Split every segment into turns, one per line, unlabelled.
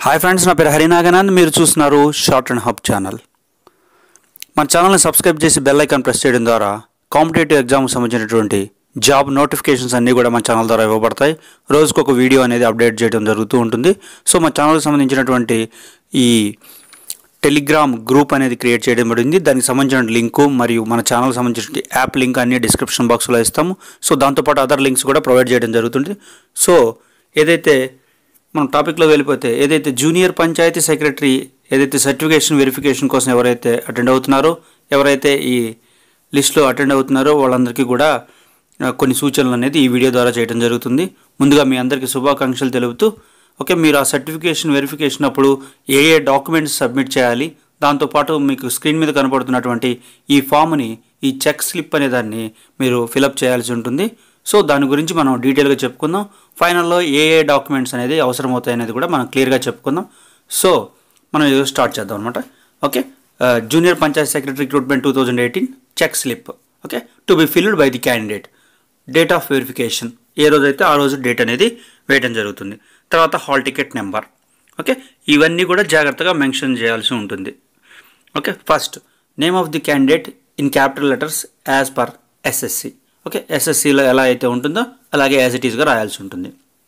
hi friends నా పేరు హరినాగనాథ్ మీరు చూస్తున్నారు షార్ట్ అండ్ హబ్ ఛానల్ మన ఛానల్ని సబ్స్క్రైబ్ చేసి బెల్ ఐకాన్ ప్రెస్ చేయడం ద్వారా కాంపిటేటివ్ ఎగ్జామ్కి సంబంధించినటువంటి జాబ్ నోటిఫికేషన్స్ అన్నీ కూడా మన ఛానల్ ద్వారా ఇవ్వబడతాయి రోజుకు ఒక వీడియో అనేది అప్డేట్ చేయడం జరుగుతూ ఉంటుంది సో మన ఛానల్కి సంబంధించినటువంటి ఈ టెలిగ్రామ్ గ్రూప్ అనేది క్రియేట్ చేయడం పడింది దానికి సంబంధించిన లింకు మరియు మన ఛానల్కి సంబంధించిన యాప్ లింక్ అన్ని డిస్క్రిప్షన్ బాక్స్లో ఇస్తాము సో దాంతోపాటు అదర్ లింక్స్ కూడా ప్రొవైడ్ చేయడం జరుగుతుంది సో ఏదైతే మనం టాపిక్లో వెళ్ళిపోతే ఏదైతే జూనియర్ పంచాయతీ సెక్రటరీ ఏదైతే సర్టిఫికేషన్ వెరిఫికేషన్ కోసం ఎవరైతే అటెండ్ అవుతున్నారో ఎవరైతే ఈ లిస్ట్లో అటెండ్ అవుతున్నారో వాళ్ళందరికీ కూడా ఆ, కొన్ని సూచనలు అనేది ఈ వీడియో ద్వారా చేయడం జరుగుతుంది ముందుగా మీ అందరికీ శుభాకాంక్షలు తెలుపుతూ ఓకే మీరు ఆ సర్టిఫికేషన్ వెరిఫికేషన్ అప్పుడు ఏ ఏ డాక్యుమెంట్స్ సబ్మిట్ చేయాలి దాంతోపాటు మీకు స్క్రీన్ మీద కనపడుతున్నటువంటి ఈ ఫామ్ని ఈ చెక్ స్లిప్ అనే దాన్ని మీరు ఫిలప్ చేయాల్సి ఉంటుంది సో దాని గురించి మనం డీటెయిల్గా చెప్పుకుందాం ఫైనల్లో ఏ ఏ డాక్యుమెంట్స్ అనేది అవసరమవుతాయి అనేది కూడా మనం క్లియర్గా చెప్పుకుందాం సో మనం ఇది స్టార్ట్ చేద్దాం అనమాట okay junior panchayat secretary recruitment two thousand eighteen check slip okay to be filled by the candidate date of verification ఏ రోజైతే ఆ రోజు డేట్ అనేది వేయడం జరుగుతుంది తర్వాత హాల్ టికెట్ నెంబర్ ఓకే ఇవన్నీ కూడా జాగ్రత్తగా మెన్షన్ చేయాల్సి ఉంటుంది okay first name of the candidate in capital letters as per SSC okay ఎస్ఎస్సిలో ఎలా అయితే ఉంటుందో అలాగే యాజ్ ఇట్ ఈస్గా రాయాల్సి ఉంటుంది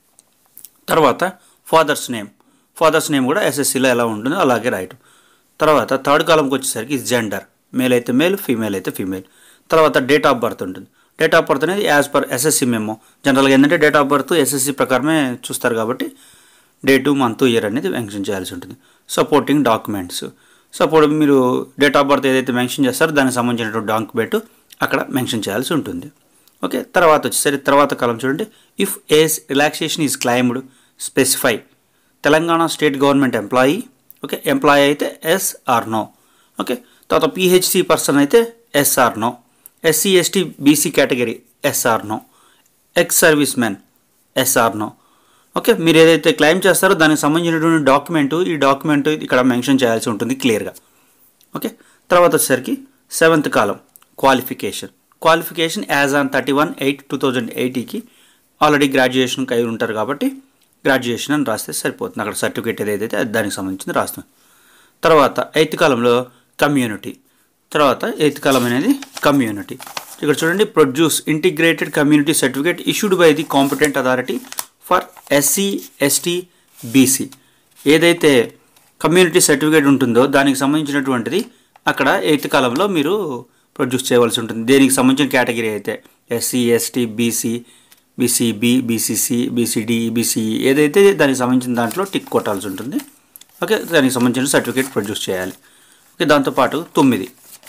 తర్వాత ఫాదర్స్ నేమ్ ఫాదర్స్ నేమ్ కూడా ఎస్ఎస్సిలో ఎలా ఉంటుందో అలాగే రాయటం తర్వాత థర్డ్ కాలంకి వచ్చేసరికి జెండర్ మేల్ అయితే మేల్ ఫీమేల్ అయితే ఫీమేల్ తర్వాత డేట్ ఆఫ్ బర్త్ ఉంటుంది డేట్ ఆఫ్ బర్త్ అనేది యాజ్ పర్ ఎస్ఎస్సి మేము జనరల్గా ఏంటంటే డేట్ ఆఫ్ బర్త్ ఎస్ఎస్సి ప్రకారమే చూస్తారు కాబట్టి డేటు మంత్ ఇయర్ అనేది మెన్షన్ చేయాల్సి ఉంటుంది సపోర్టింగ్ డాక్యుమెంట్స్ సపోర్ట్ మీరు డేట్ ఆఫ్ బర్త్ ఏదైతే మెన్షన్ చేస్తారో దానికి సంబంధించినటువంటి డాక్యుమెంట్ అక్కడ మెన్షన్ చేయాల్సి ఉంటుంది ఓకే తర్వాత వచ్చేసరి తర్వాత కాలం చూడండి if age relaxation is claimed specify Telangana state government employee okay employee అయితే ఎస్ ఆర్ నో ఓకే తర్వాత పిహెచ్సి పర్సన్ అయితే yes are no SC ST BC category yes are no ex service servicemen are no no మీరు ఏదైతే claim చేస్తారో దానికి సంబంధించినటువంటి document ఈ document ఇక్కడ మెన్షన్ చేయాల్సి ఉంటుంది క్లియర్గా ఓకే తర్వాత వచ్చేసరికి seventh column qualification qualification as on thirty one eight two thousand ఎయిటీకి ఆల్రెడీ గ్రాడ్యుయేషన్కి అయి ఉంటారు కాబట్టి గ్రాడ్యుయేషన్ అని రాస్తే సరిపోతుంది అక్కడ సర్టిఫికేట్ ఏదైతే అది దానికి సంబంధించింది రాస్తాం తర్వాత ఎయిత్ కాలంలో కమ్యూనిటీ తర్వాత ఎయిత్ కాలం అనేది కమ్యూనిటీ ఇక్కడ చూడండి produce integrated community certificate issued by the competent authority for SC ST BC ఏదైతే కమ్యూనిటీ సర్టిఫికేట్ ఉంటుందో దానికి సంబంధించినటువంటిది అక్కడ ఎయిత్ కాలంలో మీరు ప్రొడ్యూస్ చేయవలసి ఉంటుంది దేనికి సంబంధించిన కేటగిరీ అయితే SC ST BC BCB BCC BCD BCE ఏదైతే దానికి సంబంధించిన దాంట్లో టిక్ కొట్టాల్సి ఉంటుంది ఓకే దానికి సంబంధించిన సర్టిఫికేట్ ప్రొడ్యూస్ చేయాలి ఓకే దాంతోపాటు తొమ్మిది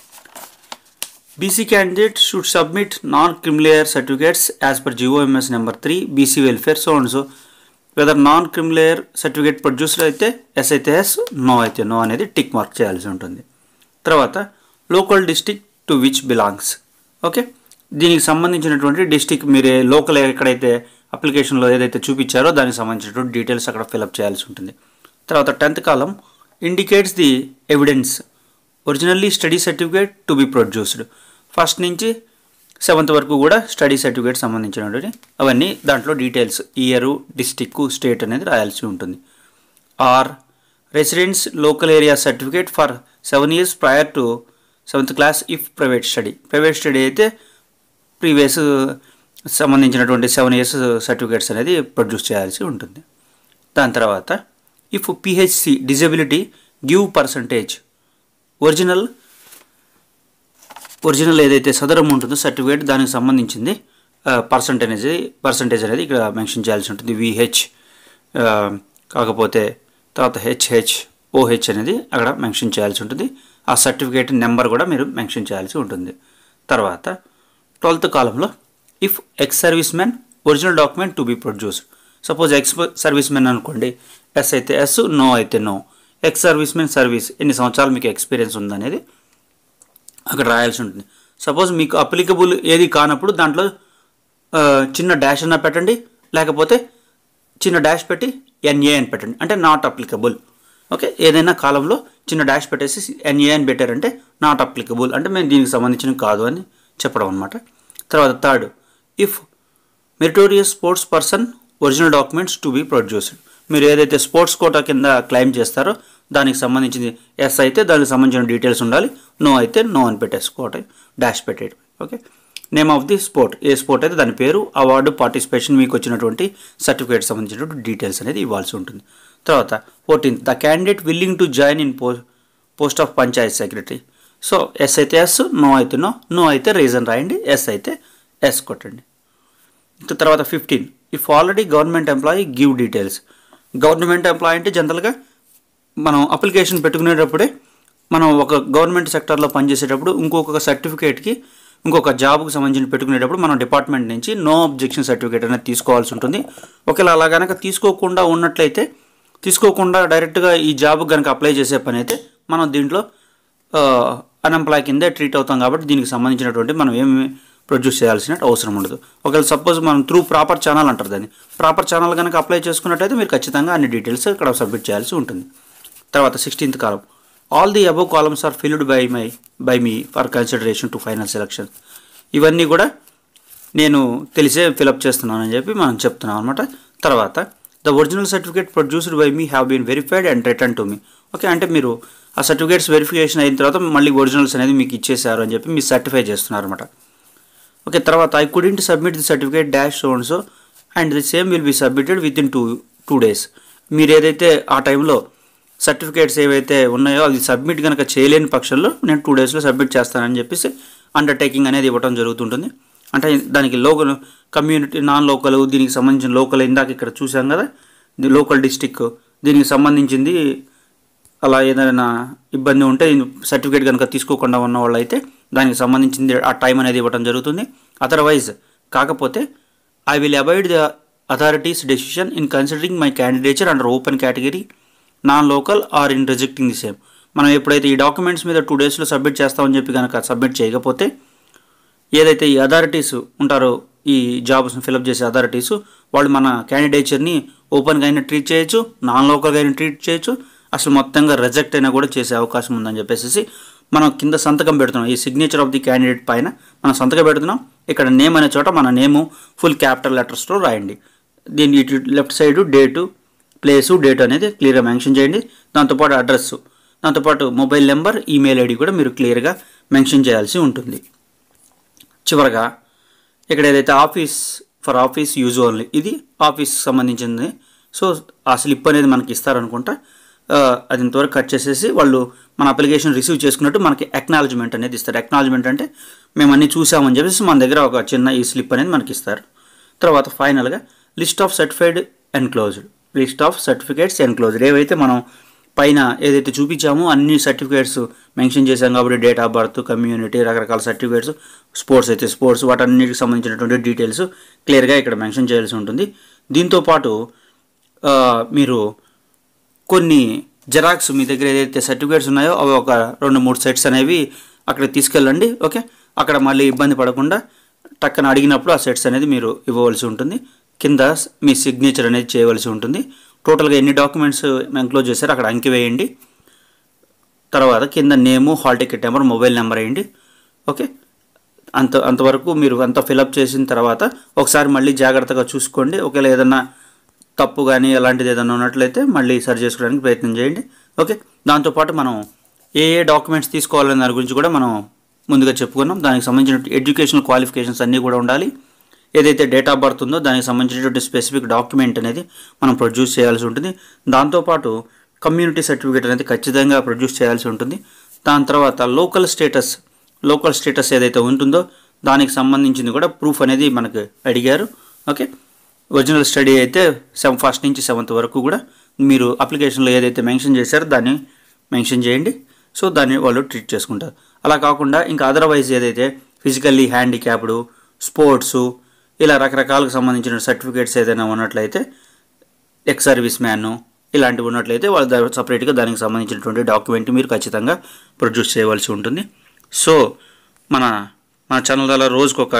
BC candidate should submit non creamy layer certificates as per GOMS number three BC welfare so and so whether non creamy layer certificate produced అయితే ఎస్ అయితే ఎస్ నో అయితే నో అనేది టిక్ మార్క్ చేయాల్సి ఉంటుంది తర్వాత local district to which belongs okay దీనికి సంబంధించినటువంటి district మీరే లోకల్ ఎక్కడైతే అప్లికేషన్లో ఏదైతే చూపించారో దానికి సంబంధించినటువంటి డీటెయిల్స్ అక్కడ ఫిలప్ చేయాల్సి ఉంటుంది తర్వాత tenth column indicates the evidence originally study certificate to be produced first నుంచి సెవెంత్ వరకు కూడా స్టడీ సర్టిఫికేట్ సంబంధించినటువంటి అవన్నీ దాంట్లో డీటెయిల్స్ ఇయరు డిస్టిక్ స్టేట్ అనేది రాయాల్సి ఉంటుంది or residence local area certificate for seven years prior to seventh class if private study private study అయితే ప్రీవియస్ సంబంధించినటువంటి సెవెన్ ఇయర్స్ సర్టిఫికేట్స్ అనేది ప్రొడ్యూస్ చేయాల్సి ఉంటుంది దాని తర్వాత if PHC disability give percentage original original ఏదైతే సదరం ఉంటుందో సర్టిఫికేట్ దానికి సంబంధించింది పర్సంటేజ్ పర్సంటేజ్ అనేది ఇక్కడ మెన్షన్ చేయాల్సి ఉంటుంది విహెచ్ కాకపోతే తర్వాత హెచ్హెచ్ ఓహెచ్ అనేది అక్కడ మెన్షన్ చేయాల్సి ఉంటుంది ఆ సర్టిఫికేట్ నెంబర్ కూడా మీరు మెన్షన్ చేయాల్సి ఉంటుంది తర్వాత ట్వెల్త్ కాలంలో if ex service men original document to be produced suppose ex service men అనుకోండి ఎస్ అయితే ఎస్ నో అయితే no ex service men service ఎన్ని సంవత్సరాలు మీకు ఎక్స్పీరియన్స్ ఉందనేది అక్కడ రాయాల్సి ఉంటుంది సపోజ్ మీకు అప్లికబుల్ ఏది కానప్పుడు దాంట్లో ఆ, చిన్న డాష్ అన్న పెట్టండి లేకపోతే చిన్న డాష్ పెట్టి ఎన్ఏ అని పెట్టండి అంటే నాట్ అప్లికబుల్ ఓకే ఏదైనా కాలంలో చిన్న డాష్ పెట్టేసి ఎన్ఏ అని పెట్టారంటే నాట్ అప్లికబుల్ అంటే మేము దీనికి సంబంధించిన కాదు అని చెప్పడం అనమాట తర్వాత third if meritorious sports person original documents to be produced మీరు ఏదైతే స్పోర్ట్స్ కోటా కింద క్లెయిమ్ చేస్తారో దానికి సంబంధించింది ఎస్ అయితే దానికి సంబంధించిన డీటెయిల్స్ ఉండాలి నో అయితే నో అని పెట్టేసుకోవటం డాష్ పెట్టేయడం okay name of the sport ఏ స్పోర్ట్ అయితే దాని పేరు అవార్డు పార్టిసిపేషన్ మీకు వచ్చినటువంటి సర్టిఫికేట్ సంబంధించినటువంటి డీటెయిల్స్ అనేది ఇవ్వాల్సి ఉంటుంది తర్వాత fourteenth the candidate willing to join in పో post of panchayat secretary so yes అయితే ఎస్ నో అయితే నో నో అయితే రీజన్ రాయండి ఎస్ అయితే ఎస్ కొట్టండి ఇంకా తర్వాత fifteen if already government employee give details government employee అంటే జనరల్గా మనం అప్లికేషన్ పెట్టుకునేటప్పుడే మనం ఒక గవర్నమెంట్ సెక్టర్లో పనిచేసేటప్పుడు ఇంకొక సర్టిఫికేట్కి ఇంకొక జాబ్కి సంబంధించి పెట్టుకునేటప్పుడు మనం డిపార్ట్మెంట్ నుంచి నో అబ్జెక్షన్ సర్టిఫికేట్ అనేది తీసుకోవాల్సి ఉంటుంది ఒకవేళ అలా కనుక తీసుకోకుండా ఉన్నట్లయితే తీసుకోకుండా డైరెక్ట్గా ఈ జాబ్ కనుక అప్లై చేసే పని అయితే మనం దీంట్లో అన్ఎంప్లాయ్ కిందే ట్రీట్ అవుతాం కాబట్టి దీనికి సంబంధించినటువంటి మనం ఏమి ప్రొడ్యూస్ చేయాల్సిన అవసరం ఉండదు ఒకవేళ సపోజ్ మనం త్రూ ప్రాపర్ ఛానల్ అంటారు దాన్ని ప్రాపర్ ఛానల్ కనుక అప్లై చేసుకున్నట్టయితే మీరు ఖచ్చితంగా అన్ని డీటెయిల్స్ ఇక్కడ సబ్మిట్ చేయాల్సి ఉంటుంది తర్వాత sixteenth column all the above columns are filled by my by me for consideration to final selection ఇవన్నీ కూడా నేను తెలిసే ఫిలప్ చేస్తున్నానని చెప్పి మనం చెప్తున్నాం అనమాట తర్వాత the original certificate produced by me have been verified and return to me okay అంటే మీరు ఆ సర్టిఫికేట్స్ వెరిఫికేషన్ అయిన తర్వాత మళ్ళీ ఒరిజినల్స్ అనేది మీకు ఇచ్చేసారు అని చెప్పి మీరు సర్టిఫై చేస్తున్నారు అనమాట ఓకే తర్వాత I couldn't submit the certificate dash so and the same will be submitted within two two days మీరు ఏదైతే ఆ టైంలో సర్టిఫికేట్స్ ఏవైతే ఉన్నాయో అవి సబ్మిట్ కనుక చేయలేని పక్షంలో నేను టూ డేస్లో సబ్మిట్ చేస్తానని చెప్పేసి అండర్టేకింగ్ అనేది ఇవ్వడం జరుగుతుంటుంది అంటే దానికి లోకల్ కమ్యూనిటీ నాన్ లోకల్ దీనికి సంబంధించిన లోకల్ ఇందాక ఇక్కడ చూసాం కదా ఇది లోకల్ డిస్టిక్ దీనికి సంబంధించింది అలా ఏదైనా ఇబ్బంది ఉంటే సర్టిఫికేట్ కనుక తీసుకోకుండా ఉన్న వాళ్ళు అయితే దానికి సంబంధించింది ఆ టైం అనేది ఇవ్వడం జరుగుతుంది అదర్వైజ్ కాకపోతే I will avoid the authorities decision in considering my candidature under open category non local or in rejecting the same మనం ఎప్పుడైతే ఈ డాక్యుమెంట్స్ మీద టూ డేస్లో సబ్మిట్ చేస్తామని చెప్పి కనుక సబ్మిట్ చేయకపోతే ఏదైతే ఈ అథారిటీస్ ఉంటారో ఈ జాబ్స్ని ఫిలప్ చేసే అథారిటీస్ వాళ్ళు మన క్యాండిడేచర్ని ఓపెన్గా అయినా ట్రీట్ చేయొచ్చు నాన్ లోకల్గా అయినా ట్రీట్ చేయొచ్చు అసలు మొత్తంగా రిజెక్ట్ అయినా కూడా చేసే అవకాశం ఉందని చెప్పేసి మనం కింద సంతకం పెడుతున్నాం ఈ సిగ్నేచర్ ఆఫ్ ది క్యాండిడేట్ పైన మనం సంతకం పెడుతున్నాం ఇక్కడ నేమ్ అనే చోట మన నేము ఫుల్ క్యాపిటల్ లెటర్స్తో రాయండి దీని ఇటు left side date place date అనేది క్లియర్గా మెన్షన్ చేయండి దాంతోపాటు అడ్రస్ దాంతోపాటు మొబైల్ నెంబర్ ఈమెయిల్ ఐడి కూడా మీరు క్లియర్గా మెన్షన్ చేయాల్సి ఉంటుంది చివరగా ఇక్కడ ఏదైతే office for office use only ఇది ఆఫీస్ సంబంధించింది సో ఆ స్లిప్ అనేది మనకి ఇస్తారనుకుంటా ఆ, అది ఇంతవరకు కట్ చేసేసి వాళ్ళు మన అప్లికేషన్ రిసీవ్ చేసుకున్నట్టు మనకి అక్నాలజ్మెంట్ అనేది ఇస్తారు అక్నాలజ్మెంట్ అంటే మేము అన్ని చూసామని చెప్పేసి మన దగ్గర ఒక చిన్న ఈ స్లిప్ అనేది మనకి ఇస్తారు తర్వాత ఫైనల్గా list of certified enclosed list of certificates enclosed ఏవైతే మనం పైన ఏదైతే చూపించామో అన్ని సర్టిఫికేట్స్ మెన్షన్ చేశాం కాబట్టి డేట్ ఆఫ్ బర్త్ కమ్యూనిటీ రకరకాల సర్టిఫికేట్స్ స్పోర్ట్స్ అయితే స్పోర్ట్స్ వాటన్నిటికి సంబంధించినటువంటి డీటెయిల్స్ క్లియర్గా ఇక్కడ మెన్షన్ చేయాల్సి ఉంటుంది దీంతోపాటు ఆ, మీరు కొన్ని జెరాక్స్ మీ దగ్గర ఏదైతే సర్టిఫికేట్స్ ఉన్నాయో అవి ఒక రెండు మూడు సెట్స్ అనేవి అక్కడ తీసుకెళ్ళండి ఓకే అక్కడ మళ్ళీ ఇబ్బంది పడకుండా టక్కన అడిగినప్పుడు ఆ సెట్స్ అనేది మీరు ఇవ్వవలసి ఉంటుంది కింద మీ సిగ్నేచర్ అనేది చేయవలసి ఉంటుంది టోటల్గా ఎన్ని డాక్యుమెంట్స్ ఎంక్లోజ్ చేశారో అక్కడ అంకి వేయండి తర్వాత కింద name hall ticket number mobile number వేయండి ఓకే అంత అంతవరకు మీరు అంత ఫిలప్ చేసిన తర్వాత ఒకసారి మళ్ళీ జాగ్రత్తగా చూసుకోండి ఒకవేళ ఏదన్నా తప్పు కానీ అలాంటిది ఏదైనా ఉన్నట్లయితే మళ్ళీ సరి చేసుకోవడానికి ప్రయత్నం చేయండి ఓకే దాంతోపాటు మనం ఏ ఏ డాక్యుమెంట్స్ తీసుకోవాలనే దాని గురించి కూడా మనం ముందుగా చెప్పుకున్నాం దానికి సంబంధించిన ఎడ్యుకేషనల్ క్వాలిఫికేషన్స్ అన్నీ కూడా ఉండాలి ఏదైతే డేట్ ఆఫ్ బర్త్ ఉందో దానికి సంబంధించినటువంటి స్పెసిఫిక్ డాక్యుమెంట్ అనేది మనం ప్రొడ్యూస్ చేయాల్సి ఉంటుంది దాంతోపాటు కమ్యూనిటీ సర్టిఫికేట్ అనేది ఖచ్చితంగా ప్రొడ్యూస్ చేయాల్సి ఉంటుంది దాని తర్వాత లోకల్ స్టేటస్ లోకల్ స్టేటస్ ఏదైతే ఉంటుందో దానికి సంబంధించింది కూడా ప్రూఫ్ అనేది మనకు అడిగారు ఓకే ఒరిజినల్ స్టడీ అయితే సెవెన్ ఫస్ట్ నుంచి సెవెంత్ వరకు కూడా మీరు అప్లికేషన్లో ఏదైతే మెన్షన్ చేశారో దాన్ని మెన్షన్ చేయండి సో దాన్ని వాళ్ళు ట్రీట్ చేసుకుంటారు అలా కాకుండా ఇంకా అదర్వైజ్ ఏదైతే ఫిజికల్లీ హ్యాండిక్యాప్డ్ స్పోర్ట్స్ ఇలా రకరకాలకు సంబంధించిన సర్టిఫికేట్స్ ఏదైనా ఉన్నట్లయితే ఎక్స్ సర్వీస్ మ్యాన్ ఇలాంటివి ఉన్నట్లయితే వాళ్ళు దా- సపరేట్గా దానికి సంబంధించినటువంటి డాక్యుమెంట్ మీరు ఖచ్చితంగా ప్రొడ్యూస్ చేయవలసి ఉంటుంది సో మన మన ఛానల్ ద్వారా రోజుకు ఒక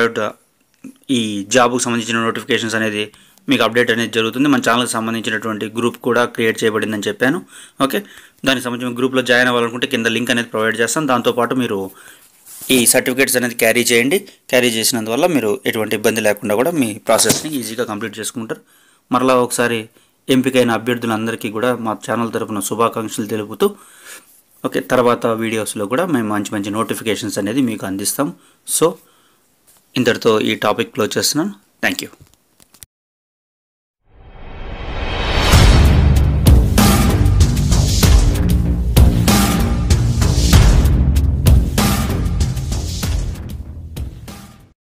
ఈ జాబ్కు సంబంధించిన నోటిఫికేషన్స్ అనేది మీకు అప్డేట్ అనేది జరుగుతుంది మన ఛానల్కి సంబంధించినటువంటి గ్రూప్ కూడా క్రియేట్ చేయబడిందని చెప్పాను ఓకే దానికి సంబంధించిన గ్రూప్లో జాయిన్ అవ్వాలనుకుంటే కింద లింక్ అనేది ప్రొవైడ్ చేస్తాను దాంతోపాటు మీరు ఈ సర్టిఫికేట్స్ అనేది క్యారీ చేయండి క్యారీ చేసినందువల్ల మీరు ఎటువంటి ఇబ్బంది లేకుండా కూడా మీ ప్రాసెస్ని ఈజీగా కంప్లీట్ చేసుకుంటారు మరలా ఒకసారి ఎంపికైన అభ్యర్థులందరికీ కూడా మా ఛానల్ తరపున శుభాకాంక్షలు తెలుపుతూ ఓకే తర్వాత వీడియోస్లో కూడా మేము మంచి మంచి నోటిఫికేషన్స్ అనేది మీకు అందిస్తాం సో ఇంతటితో ఈ టాపిక్ క్లోజ్ చేస్తున్నాను థ్యాంక్ యూ